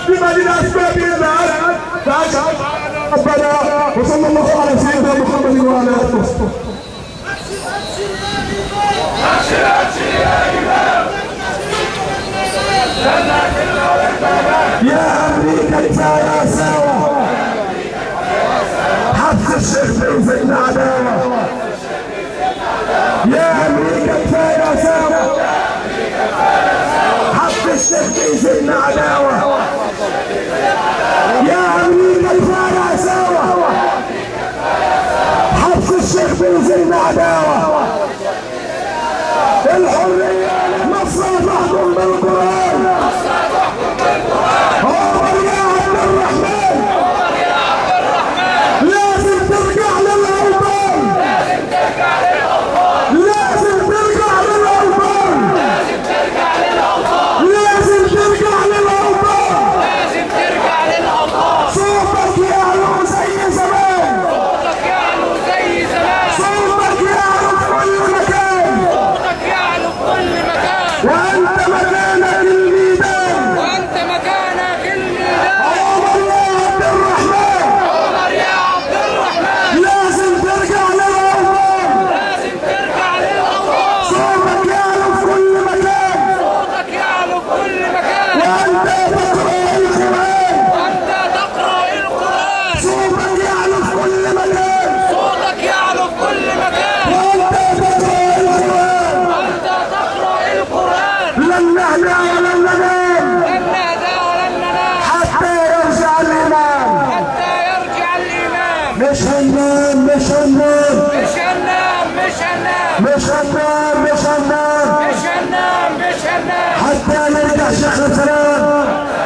بما للاسباب الان فاشهد ربنا وصلى الله على سيدنا محمد وعلى اله وصحبه يا امريكا كفايه سوا حبس الشيخ بن عداوه يا امريكا كفايه سوا حبس الشيخ بن عداوه يا امريكا كفايه سوا حبس الشيخ بن عداوه الحريه مصر تحكم بالقران عمر يا عبد الرحمن لازم ترجع للاوطان لازم ترجع للاوطان لازم ترجع للاوطان لازم ترجع للأوطان صوتك يعلو زي زمان صوتك يعلو زي زمان صوتك يعلو في كل مكان صوتك يعلو في كل مكان وانت مكانك الميدان وأنت مكانك الميدان عمر يا عبد الرحمن عمر يا عبد الرحمن لازم ترجع للاوطان لازم ترجع للأوطان صوتك يعلو في كل مكان صوتك يعلو في كل مكان وانت تقرا القران وأنت تقرأ القرآن صوتك يعلو في كل مكان صوتك يعلو في كل مكان وانت تقرا القران وأنت تقرأ القرآن لن نهدى ولن ننام لن نهدى ولن ننام حتى يرجع الامام حتى يرجع الإمام مش هننام مش هننام مش هننام مش هننام مش هننام مش هننام مش هننام مش هننام حتى نرجع شيخ السلام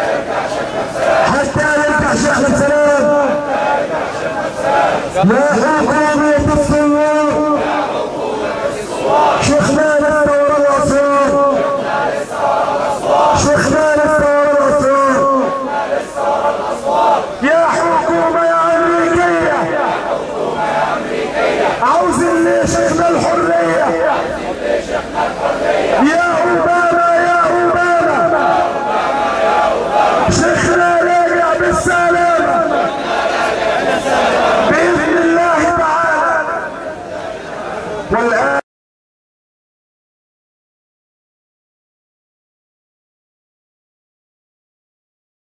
حتى نرجع شيخ السلام يا حكومة الثوار شيخنا للثورة الأسرار شيخنا للثورة الأسرار يا حكومة يا أمريكية عاوزين ليه شيخنا الحر